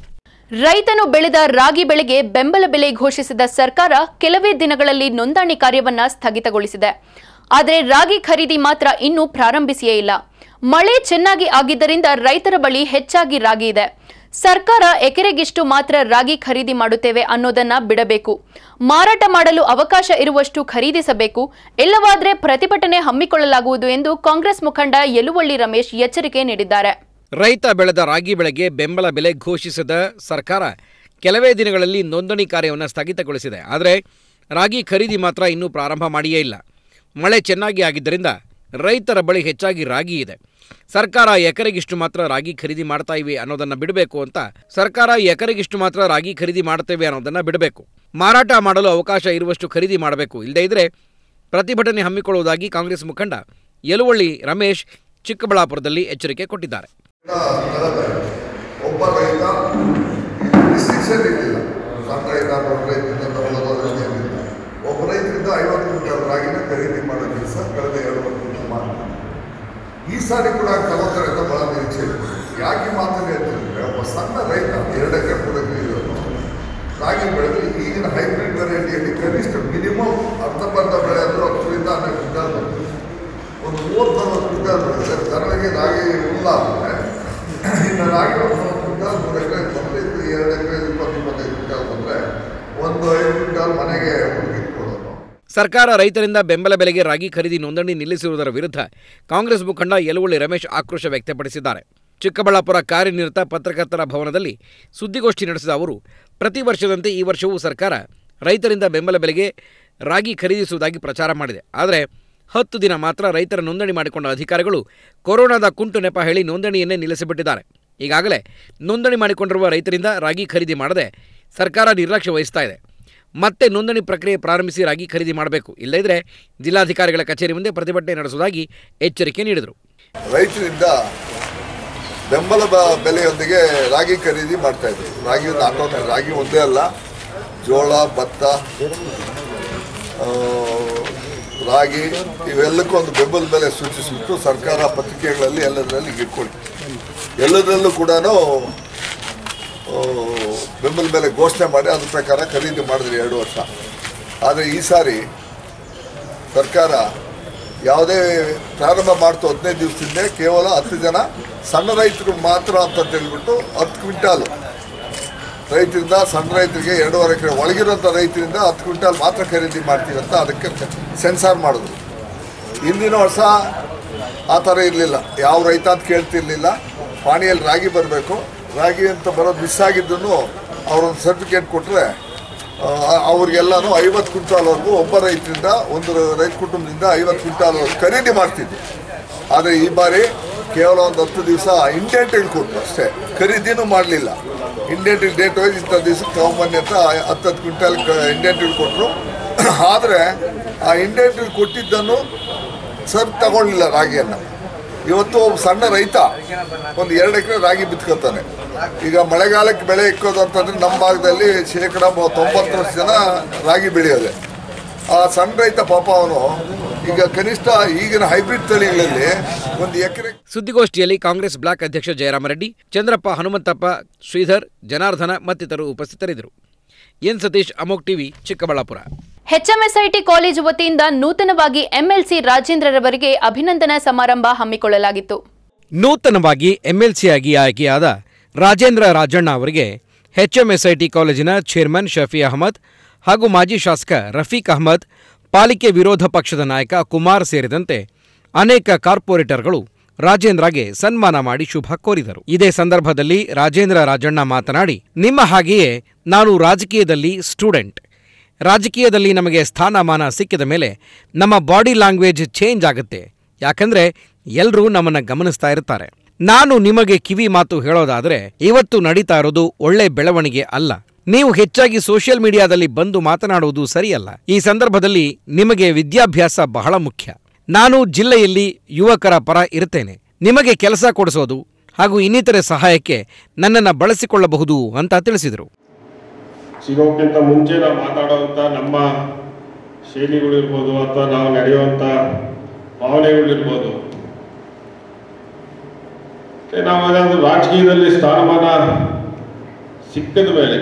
ರೈತನು ಬೆಳೆದ ರಾಗಿ ಬೆಳೆಗೆ ಬೆಂಬಲ ಬೆಲೆ ಘೋಷಿಸಿದ ಸರ್ಕಾರ ಕೆಲವೇ ದಿನಗಳಲ್ಲಿ ನೋಂದಣಿ ಕಾರ್ಯವನ್ನ ಸ್ಥಗಿತಗೊಳಿಸಿದೆ ಆದರೆ ರಾಗಿ ಖರೀದಿ ಮಾತ್ರ ಇನ್ನೂ ಪ್ರಾರಂಭಿಸಿಯೇ ಇಲ್ಲ ಮಳೆ ಚೆನ್ನಾಗಿ ಆಗಿದ್ದರಿಂದ ರೈತರ ಬಳಿ ಹೆಚ್ಚಾಗಿ ರಾಗಿ ಇದೆ ಸರ್ಕಾರ ಎಕರೆಗಿಷ್ಟು ಮಾತ್ರ ರಾಗಿ ಖರೀದಿ ಮಾಡುತ್ತೇವೆ ಅನ್ನೋದನ್ನ ಬಿಡಬೇಕು ಮಾರಾಟ ಮಾಡಲು ಅವಕಾಶ ಇರುವಷ್ಟು ಖರೀದಿಸಬೇಕು ಇಲ್ಲವಾದ್ರೆ ಪ್ರತಿಭಟನೆ ಹಮ್ಮಿಕೊಳ್ಳಲಾಗುವುದು ಎಂದು ಕಾಂಗ್ರೆಸ್ ಮುಖಂಡ ಯಲುವಳ್ಳಿ ರಮೇಶ್ ಎಚ್ಚರಿಕೆ ನೀಡಿದ್ದಾರೆ
ರೈತ ಬೆಳೆದ ರಾಗಿ ಬೆಳೆಗೆ ಬೆಂಬಲ ಬೆಲೆ ಘೋಷಿಸಿದ ಸರ್ಕಾರ ಕೆಲವೇ ದಿನಗಳಲ್ಲಿ ನೋಂದಣಿ ಕಾರ್ಯವನ್ನು ಸ್ಥಗಿತಗೊಳಿಸಿದೆ ಆದರೆ ರಾಗಿ ಖರೀದಿ ಮಾತ್ರ ಇನ್ನೂ ಪ್ರಾರಂಭ ಮಾಡಿಯೇ ಇಲ್ಲ ಮಳೆ ಚೆನ್ನಾಗಿ ಆಗಿದ್ದರಿಂದ ರೈತರ ಬಳಿ ಹೆಚ್ಚಾಗಿ ರಾಗಿ ಇದೆ ಸರ್ಕಾರ ಎಕರೆಗಿಷ್ಟು ಮಾತ್ರ ರಾಗಿ ಖರೀದಿ ಮಾಡ್ತಾ ಇವೆ ಅನ್ನೋದನ್ನು ಬಿಡಬೇಕು ಅಂತ ಸರ್ಕಾರ ಎಕರೆಗಿಷ್ಟು ಮಾತ್ರ ರಾಗಿ ಖರೀದಿ ಮಾಡ್ತೇವೆ ಅನ್ನೋದನ್ನು ಬಿಡಬೇಕು ಮಾರಾಟ ಮಾಡಲು ಅವಕಾಶ ಇರುವಷ್ಟು ಖರೀದಿ ಮಾಡಬೇಕು ಇಲ್ಲದೇ ಇದ್ರೆ ಪ್ರತಿಭಟನೆ ಹಮ್ಮಿಕೊಳ್ಳುವುದಾಗಿ ಕಾಂಗ್ರೆಸ್ ಮುಖಂಡ ಯಲುವಳ್ಳಿ ರಮೇಶ್ ಚಿಕ್ಕಬಳ್ಳಾಪುರದಲ್ಲಿ ಎಚ್ಚರಿಕೆ ಕೊಟ್ಟಿದ್ದಾರೆ
ಕಳೆದ ಒಬ್ಬ ರೈತ ಡಿಸ್ಟಿಕ್ಷನ್ ಇರಲಿಲ್ಲ ಸಣ್ಣ ರೈತ ದೊಡ್ಡ ರೈತರಿಂದ ತಗೊಳ್ಳೋದು ಏನಿಲ್ಲ ಒಬ್ಬ ರೈತರಿಂದ ಐವತ್ತು ಕ್ವಿಂಟಲ್ ರಾಗಿನ ಖರೀದಿ ಮಾಡೋ ಕೆಲಸ ಕಳೆದ ಎರಡು ವರ್ಷದಿಂದ ಮಾಡ್ತಾರೆ ಈ ಸಾರಿ ಕೂಡ ತಗೋತಾರೆ ಅಂತ ಬಹಳ ನಿರೀಕ್ಷೆ ಇದೆ ಯಾಕೆ ಮಾತನ್ನು ಹೇಳ್ತಿದ್ರೆ ಒಬ್ಬ ಸಣ್ಣ ರೈತ ಎರಡು ಎಕರೆ ಮೂರು ಎಕರೆ ಇರೋದು ರಾಗಿ ಬೆಳೆದ್ರೆ ಈಗಿನ ಹೈಬ್ರಿಡ್ ವೆರೈಟಿಯಲ್ಲಿ ಕನಿಷ್ಠ ಮಿನಿಮಮ್ ಅರ್ಧಬರ್ಧ ಬೆಳೆ ಅಂದ್ರೆ ಹತ್ತರಿಂದ ಹನ್ನೆರಡು ಕ್ವಿಂಟಲ್ ಬರ್ತದೆ ಒಂದು ಮೂವತ್ತು ನಲ್ವತ್ತು ಕ್ವಿಂಟಲ್ ಬೆಳೆದ್ರೆ ತರಳಿಗೆ ರಾಗಿ ಇಲ್ಲ ಅಂದರೆ ಇನ್ನು ರಾಗಿ ಒಂದು ನಲ್ವತ್ತು ಕ್ವಿಂಟಲ್ ಮೂರು ಎಕರೆ ಬಂದರೆ ಇದು ಎರಡು ಎಕರೆ ಇಪ್ಪತ್ತು ಇಪ್ಪತ್ತೈದು ಕ್ವಿಂಟಲ್ ಬಂದರೆ ಒಂದು ಐದು ಕ್ವಿಂಟಲ್ ಮನೆಗೆ ಹುಡುಗಿಟ್ಕೊಡೋದು
ಸರ್ಕಾರ ರೈತರಿಂದ ಬೆಂಬಲ ಬೆಲೆಗೆ ರಾಗಿ ಖರೀದಿ ನೋಂದಣಿ ನಿಲ್ಲಿಸಿರುವುದರ ವಿರುದ್ಧ ಕಾಂಗ್ರೆಸ್ ಮುಖಂಡ ಯಲುವಳ್ಳಿ ರಮೇಶ್ ಆಕ್ರೋಶ ವ್ಯಕ್ತಪಡಿಸಿದ್ದಾರೆ ಚಿಕ್ಕಬಳ್ಳಾಪುರ ಕಾರ್ಯನಿರತ ಪತ್ರಕರ್ತರ ಭವನದಲ್ಲಿ ಸುದ್ದಿಗೋಷ್ಠಿ ನಡೆಸಿದ ಅವರು ಪ್ರತಿ ವರ್ಷದಂತೆ ಈ ವರ್ಷವೂ ಸರ್ಕಾರ ರೈತರಿಂದ ಬೆಂಬಲ ಬೆಲೆಗೆ ರಾಗಿ ಖರೀದಿಸುವುದಾಗಿ ಪ್ರಚಾರ ಮಾಡಿದೆ ಆದರೆ ಹತ್ತು ದಿನ ಮಾತ್ರ ರೈತರ ನೋಂದಣಿ ಮಾಡಿಕೊಂಡ ಅಧಿಕಾರಿಗಳು ಕೊರೋನಾದ ಕುಂಟು ನೆಪ ಹೇಳಿ ನೋಂದಣಿಯನ್ನೇ ನಿಲ್ಲಿಸಿಬಿಟ್ಟಿದ್ದಾರೆ ಈಗಾಗಲೇ ನೋಂದಣಿ ಮಾಡಿಕೊಂಡಿರುವ ರೈತರಿಂದ ರಾಗಿ ಖರೀದಿ ಮಾಡದೆ ಸರ್ಕಾರ ನಿರ್ಲಕ್ಷ್ಯ ವಹಿಸ್ತಾ ಇದೆ ಮತ್ತೆ ನೋಂದಣಿ ಪ್ರಕ್ರಿಯೆ ಪ್ರಾರಂಭಿಸಿ ರಾಗಿ ಖರೀದಿ ಮಾಡಬೇಕು ಇಲ್ಲದಿದ್ದರೆ ಜಿಲ್ಲಾಧಿಕಾರಿಗಳ ಕಚೇರಿ ಮುಂದೆ ಪ್ರತಿಭಟನೆ ನಡೆಸುವುದಾಗಿ ಎಚ್ಚರಿಕೆ ನೀಡಿದರು
ರೈತರಿಂದ ಬೆಂಬಲ ಬ- ಬೆಲೆಯೊಂದಿಗೆ ರಾಗಿ ಖರೀದಿ ಮಾಡ್ತಾ ಇದ್ರು ರಾಗಿ ಒಂದು ಆಟೋನ ರಾಗಿ ಒಂದೇ ಅಲ್ಲ ಜೋಳ ಭತ್ತ ಆ, ರಾಗಿ ಇವೆಲ್ಲಕ್ಕೂ ಒಂದು ಬೆಂಬಲ ಬೆಲೆ ಸೂಚಿಸಿಬಿಟ್ಟು ಸರ್ಕಾರ ಪತ್ರಿಕೆಗಳಲ್ಲಿ ಎಲ್ಲದರಲ್ಲಿ ಇಟ್ಕೊಳ್ಳಿ ಎಲ್ಲದರಲ್ಲೂ ಕೂಡ ಬೆಂಬಲ ಬೆಲೆ ಘೋಷಣೆ ಮಾಡಿ ಅದ್ರ ಪ್ರಕಾರ ಖರೀದಿ ಮಾಡಿದ್ರಿ ಎರಡು ವರ್ಷ ಆದರೆ ಈ ಸಾರಿ ಸರ್ಕಾರ ಯಾವುದೇ ಪ್ರಾರಂಭ ಮಾಡ್ತು ಹದಿನೈದು ದಿವಸದಿಂದ ಕೇವಲ ಹತ್ತು ಜನ ಸಣ್ಣ ರೈತರು ಮಾತ್ರ ಅಂತ ಹೇಳ್ಬಿಟ್ಟು ಹತ್ತು ಕ್ವಿಂಟಾಲು ರೈತರಿಂದ ಸಣ್ಣ ರೈತರಿಗೆ ಎರಡೂವರೆ ಎಕರೆ ಒಳಗಿರೋಂಥ ರೈತರಿಂದ ಹತ್ತು ಕ್ವಿಂಟಾಲ್ ಮಾತ್ರ ಖರೀದಿ ಮಾಡ್ತೀವಿ ಅಂತ ಅದಕ್ಕೆ ಸೆನ್ಸಾರ್ ಮಾಡಿದ್ರು ಹಿಂದಿನ ವರ್ಷ ಆ ಥರ ಇರಲಿಲ್ಲ ಯಾವ ರೈತ ಅಂತ ಕೇಳ್ತಿರ್ಲಿಲ್ಲ ಪಾಣಿಯಲ್ಲಿ ರಾಗಿ ಬರಬೇಕು ರಾಗಿ ಅಂತ ಬರೋದು ಮಿಸ್ ಆಗಿದ್ದನ್ನು ಅವರೊಂದು ಸರ್ಟಿಫಿಕೇಟ್ ಕೊಟ್ಟರೆ ಅವ್ರಿಗೆಲ್ಲನೂ ಐವತ್ತು ಕ್ವಿಂಟಾಲ್ವರೆಗೂ ಒಬ್ಬ ರೈತರಿಂದ ಒಂದು ರೈತ ಕುಟುಂಬದಿಂದ ಐವತ್ತು ಕ್ವಿಂಟಾಲ್ವರೆಗೂ ಖರೀದಿ ಮಾಡ್ತಿದ್ವಿ ಆದರೆ ಈ ಬಾರಿ ಕೇವಲ ಒಂದು ಹತ್ತು ದಿವಸ ಇಂಡೆಂಟಿಗೆ ಕೊಟ್ಟರು ಅಷ್ಟೇ ಖರೀದಿನೂ ಮಾಡಲಿಲ್ಲ ಇಂಡೆಂಟಿಗೆ ಡೇಟ್ ವೈಸ್ ಇಂಥ ದಿವಸಕ್ಕೆ ತಗೊಂಬನ್ನಿ ಅಂತ ಹತ್ತು ಹತ್ತು ಕ್ವಿಂಟಾಲ್ ಇಂಡೆಂಟಿಗೆ ಕೊಟ್ಟರು ಆದರೆ ಆ ಇಂಡೆಂಟಿಗೆ ಕೊಟ್ಟಿದ್ದನ್ನು ಸರ್ ತಗೊಳ್ಳಿಲ್ಲ ರಾಗಿಯನ್ನು ಇವತ್ತು ಒಬ್ಬ ಸಣ್ಣ ರೈತ ಒಂದು ಎರಡು ಎಕರೆ ರಾಗಿ ಬಿತ್ಕೊತಾನೆ ಈಗ ಮಳೆಗಾಲಕ್ಕೆ ಬೆಳೆ ಇಕ್ಕೋದು ಅಂತಂದ್ರೆ ನಮ್ಮ ಭಾಗದಲ್ಲಿ ಶೇಕಡ ಮೊ- ತೊಂಬತ್ತರಷ್ಟು ಜನ ರಾಗಿ ಬೆಳೆಯೋದೆ ಆ ಸಣ್ಣ ರೈತ ಪಾಪ ಅವನು ಈಗ ಕನಿಷ್ಠ ಈಗಿನ ಹೈಬ್ರಿಡ್ ತಳಿಗಳಲ್ಲಿ ಒಂದು ಎಕರೆ
ಸುದ್ದಿಗೋಷ್ಠಿಯಲ್ಲಿ ಕಾಂಗ್ರೆಸ್ ಬ್ಲಾಕ್ ಅಧ್ಯಕ್ಷ ಜಯರಾಮರೆಡ್ಡಿ ಚಂದ್ರಪ್ಪ ಹನುಮಂತಪ್ಪ ಶ್ರೀಧರ್ ಜನಾರ್ದನ ಮತ್ತಿತರರು ಉಪಸ್ಥಿತರಿದ್ದರು ಎನ್ ಸತೀಶ್ ಅಮೋಕ್ ಟಿವಿ ಚಿಕ್ಕಬಳ್ಳಾಪುರ
ಎಚ್ಎಂಎಸ್ಐಟಿ ಕಾಲೇಜು ವತಿಯಿಂದ ನೂತನವಾಗಿ ಎಂಎಲ್ಸಿ ರಾಜೇಂದ್ರರವರಿಗೆ ಅಭಿನಂದನಾ ಸಮಾರಂಭ ಹಮ್ಮಿಕೊಳ್ಳಲಾಗಿತ್ತು
ನೂತನವಾಗಿ ಎಂಎಲ್ಸಿಯಾಗಿ ಆಯ್ಕೆಯಾದ ರಾಜೇಂದ್ರ ರಾಜಣ್ಣ ಅವರಿಗೆ ಎಚ್ಎಂಎಸ್ಐಟಿ ಕಾಲೇಜಿನ ಚೇರ್ಮನ್ ಶಫಿ ಅಹಮದ್ ಹಾಗೂ ಮಾಜಿ ಶಾಸಕ ರಫೀಕ್ ಅಹಮದ್ ಪಾಲಿಕೆ ವಿರೋಧ ಪಕ್ಷದ ನಾಯಕ ಕುಮಾರ್ ಸೇರಿದಂತೆ ಅನೇಕ ಕಾರ್ಪೊರೇಟರ್ಗಳು ರಾಜೇಂದ್ರಗೆ ಸನ್ಮಾನ ಮಾಡಿ ಶುಭ ಕೋರಿದರು ಇದೇ ಸಂದರ್ಭದಲ್ಲಿ ರಾಜೇಂದ್ರ ರಾಜಣ್ಣ ಮಾತನಾಡಿ ನಿಮ್ಮ ಹಾಗೆಯೇ ನಾನು ರಾಜಕೀಯದಲ್ಲಿ ಸ್ಟೂಡೆಂಟ್ ರಾಜಕೀಯದಲ್ಲಿ ನಮಗೆ ಸ್ಥಾನಮಾನ ಸಿಕ್ಕಿದ ಮೇಲೆ ನಮ್ಮ ಬಾಡಿ ಲ್ಯಾಂಗ್ವೇಜ್ ಚೇಂಜ್ ಆಗುತ್ತೆ ಯಾಕಂದ್ರೆ ಎಲ್ಲರೂ ನಮ್ಮನ್ನ ಗಮನಿಸ್ತಾ ಇರ್ತಾರೆ ನಾನು ನಿಮಗೆ ಕಿವಿ ಮಾತು ಹೇಳೋದಾದ್ರೆ ಇವತ್ತು ನಡೀತಾ ಇರೋದು ಒಳ್ಳೆ ಬೆಳವಣಿಗೆ ಅಲ್ಲ ನೀವು ಹೆಚ್ಚಾಗಿ ಸೋಷಿಯಲ್ ಮೀಡಿಯಾದಲ್ಲಿ ಬಂದು ಮಾತನಾಡುವುದು ಸರಿಯಲ್ಲ ಈ ಸಂದರ್ಭದಲ್ಲಿ ನಿಮಗೆ ವಿದ್ಯಾಭ್ಯಾಸ ಬಹಳ ಮುಖ್ಯ ನಾನು ಜಿಲ್ಲೆಯಲ್ಲಿ ಯುವಕರ ಪರ ಇರ್ತೇನೆ ನಿಮಗೆ ಕೆಲಸ ಕೊಡಿಸೋದು ಹಾಗೂ ಇನ್ನಿತರೆ ಸಹಾಯಕ್ಕೆ ನನ್ನನ್ನು ಬಳಸಿಕೊಳ್ಳಬಹುದು ಅಂತ ತಿಳಿಸಿದರು
ಸಿಗೋಕ್ಕಿಂತ ಮುಂಚೆ ನಾವು ಮಾತಾಡುವಂಥ ನಮ್ಮ ಶೈಲಿಗಳಿರ್ಬೋದು ಅಥವಾ ನಾವು ನಡೆಯುವಂಥ ಭಾವನೆಗಳಿರ್ಬೋದು ಮತ್ತೆ ನಾವು ಏನಾದರೂ ರಾಜಕೀಯದಲ್ಲಿ ಸ್ಥಾನಮಾನ ಸಿಕ್ಕಿದ ಮೇಲೆ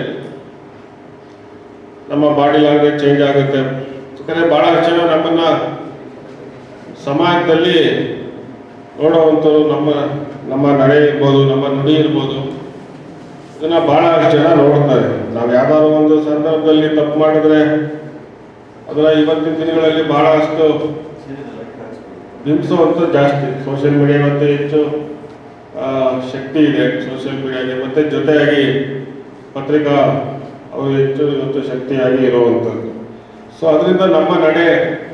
ನಮ್ಮ ಬಾಡಿ ಲ್ಯಾಂಗ್ವೇಜ್ ಚೇಂಜ್ ಆಗುತ್ತೆ ಯಾಕಂದರೆ ಭಾಳಷ್ಟು ಜನ ನಮ್ಮನ್ನು ಸಮಾಜದಲ್ಲಿ ನೋಡುವಂಥವ್ರು ನಮ್ಮ ನಮ್ಮ ನಡೆ ಇರ್ಬೋದು ನಮ್ಮ ನುಡಿ ಇರ್ಬೋದು ಇದನ್ನ ಬಹಳ ಜನ ನೋಡ್ತಾರೆ ನಾವು ಯಾವ್ದಾದ್ರು ಒಂದು ಸಂದರ್ಭದಲ್ಲಿ ತಪ್ಪು ಮಾಡಿದ್ರೆ ಅದನ್ನ ಇವತ್ತಿನ ದಿನಗಳಲ್ಲಿ ಬಹಳಷ್ಟು ಬಿಂಬಿಸುವಂತ ಜಾಸ್ತಿ ಸೋಷಿಯಲ್ ಮೀಡಿಯಾ ಇವತ್ತು ಹೆಚ್ಚು ಆ, ಶಕ್ತಿ ಇದೆ ಸೋಷಿಯಲ್ ಮೀಡಿಯಾಗೆ ಮತ್ತೆ ಜೊತೆಯಾಗಿ ಪತ್ರಿಕಾ ಅವು ಹೆಚ್ಚು ಇವತ್ತು ಶಕ್ತಿಯಾಗಿ ಇರುವಂಥದ್ದು ಸೊ ಅದರಿಂದ ನಮ್ಮ ನಡೆ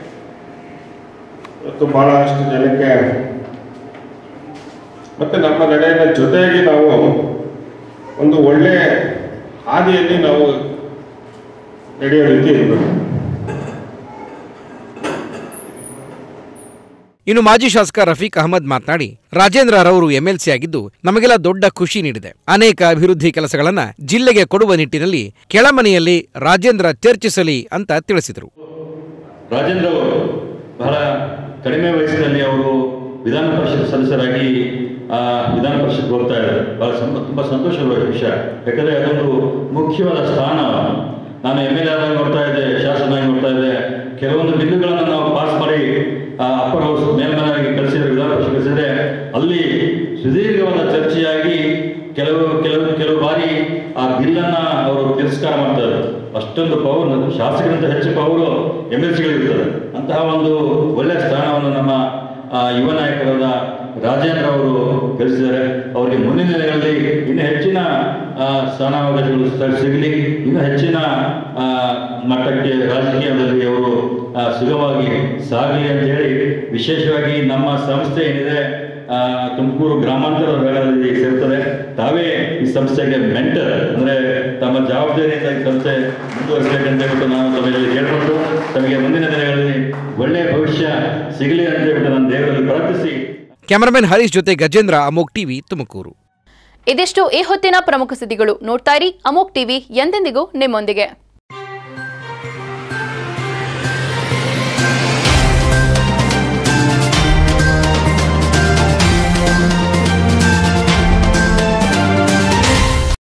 ಇವತ್ತು ಬಹಳಷ್ಟು ಜನಕ್ಕೆ ಮತ್ತೆ ನಮ್ಮ ನಡೆಯ ಜೊತೆಯಾಗಿ ನಾವು ಒಂದು ಒಳ್ಳೆ ಹಾದಿಯಲ್ಲಿ ನಾವು ನಡೆಯೋ ರೀತಿ ಇರಬೇಕು
ಇನ್ನು ಮಾಜಿ ಶಾಸಕ ರಫೀಕ್ ಅಹಮದ್ ಮಾತನಾಡಿ ರಾಜೇಂದ್ರರವರು ಎಂಎಲ್ಸಿ ಆಗಿದ್ದು ನಮಗೆಲ್ಲ ದೊಡ್ಡ ಖುಷಿ ನೀಡಿದೆ ಅನೇಕ ಅಭಿವೃದ್ಧಿ ಕೆಲಸಗಳನ್ನ ಜಿಲ್ಲೆಗೆ ಕೊಡುವ ನಿಟ್ಟಿನಲ್ಲಿ ಕೆಳಮನೆಯಲ್ಲಿ ರಾಜೇಂದ್ರ ಚರ್ಚಿಸಲಿ ಅಂತ ತಿಳಿಸಿದರು
ರಾಜೇಂದ್ರ ಅವರು ಬಹಳ ಕಡಿಮೆ ವಯಸ್ಸಿನಲ್ಲಿ ಅವರು ವಿಧಾನ ಪರಿಷತ್ ಸದಸ್ಯರಾಗಿ ಆ, ವಿಧಾನ ಪರಿಷತ್ ಹೋಗ್ತಾ ಇದ್ದಾರೆ ಬಹಳ ಸಂ ತುಂಬ ಸಂತೋಷದ ವಿಷಯ ಯಾಕಂದರೆ ಅದೊಂದು ಮುಖ್ಯವಾದ ಸ್ಥಾನ ನಾನು ಎಮ್ ಎಲ್ ಎ ಆಗಿ ನೋಡ್ತಾ ಇದ್ದೆ ಶಾಸಕನಾಗಿ ನೋಡ್ತಾ ಇದ್ದೆ ಕೆಲವೊಂದು ಬಿಲ್ಲುಗಳನ್ನು ನಾವು ಪಾಸ್ ಮಾಡಿ ಅಪ್ಪರ್ ಹೌಸ್ ಮೇಲ್ಮನೆಯಾಗಿ ಕಳಿಸಿದ್ರೆ ವಿಧಾನ ಪರಿಷತ್ ಕಳಿಸಿದ್ರೆ ಅಲ್ಲಿ ಸುದೀರ್ಘವಾದ ಚರ್ಚೆಯಾಗಿ ಕೆಲವು ಕೆಲವು ಕೆಲವು ಬಾರಿ ಆ ಬಿಲ್ಲನ್ನ ಅವರು ತಿರಸ್ಕಾರ ಮಾಡ್ತಾರೆ ಅಷ್ಟೊಂದು ಪವರ್ ಶಾಸಕರಿಂದ ಹೆಚ್ಚು ಪವರು ಎಮ್ ಎಲ್ ಸಿಗಳಿರ್ತದೆ ಅಂತಹ ಒಂದು ಒಳ್ಳೆಯ ಸ್ಥಾನವನ್ನು ನಮ್ಮ ಆ, ಯುವ ನಾಯಕರಾದ ರಾಜೇಂದ್ರ ಅವರು ಗಳಿಸಿದ್ದಾರೆ ಅವರಿಗೆ ಮುಂದಿನ ದಿನಗಳಲ್ಲಿ ಇನ್ನು ಹೆಚ್ಚಿನ ಆ, ಸ್ಥಾನಾವಕಾಶಗಳು ಸ- ಸಿಗಲಿ ಇನ್ನು ಹೆಚ್ಚಿನ ಆ, ಮಟ್ಟಕ್ಕೆ ರಾಜಕೀಯದಲ್ಲಿ ಅವರು ಆ, ಸುಗಮವಾಗಿ ಸಾಗಲಿ ಅಂತ ಹೇಳಿ ವಿಶೇಷವಾಗಿ ನಮ್ಮ ಸಂಸ್ಥೆ ಏನಿದೆ ಆ, ತುಮಕೂರು ಗ್ರಾಮಾಂತರ ವಿಭಾಗದಲ್ಲಿ ಸೇರ್ತದೆ ತಾವೇ ಈ ಸಂಸ್ಥೆಗೆ ಮೆಂಟರ್ ಅಂದ್ರೆ ತಮ್ಮ ಜವಾಬ್ದಾರಿಯಿಂದ ಈ ಸಂಸ್ಥೆ ಮುಂದುವರಿಸಬೇಕಂತ ಹೇಳ್ಬಿಟ್ಟು ನಾನು ತಮಗೆ ಹೇಳ್ಕೊಂಡು ತಮಗೆ ಮುಂದಿನ ದಿನಗಳಲ್ಲಿ ಒಳ್ಳೆಯ ಭವಿಷ್ಯ ಸಿಗಲಿ ಅಂತ ಹೇಳ್ಬಿಟ್ಟು ನಾನು ದೇವರಲ್ಲಿ ಪ್ರಾರ್ಥಿಸಿ
ಕ್ಯಾಮರಾಮನ್ ಹರೀಶ್ ಜೊತೆ ಗಜೇಂದ್ರ ಅಮೋಕ್ ಟಿವಿ ತುಮಕೂರು
ಇದಿಷ್ಟು ಈ ಹೊತ್ತಿನ ಪ್ರಮುಖ ಸುದ್ದಿಗಳು ನೋಡ್ತಾ ಇರಿ ಅಮೋಕ್ ಟಿವಿ ಎಂದೆಂದಿಗೂ ನಿಮ್ಮೊಂದಿಗೆ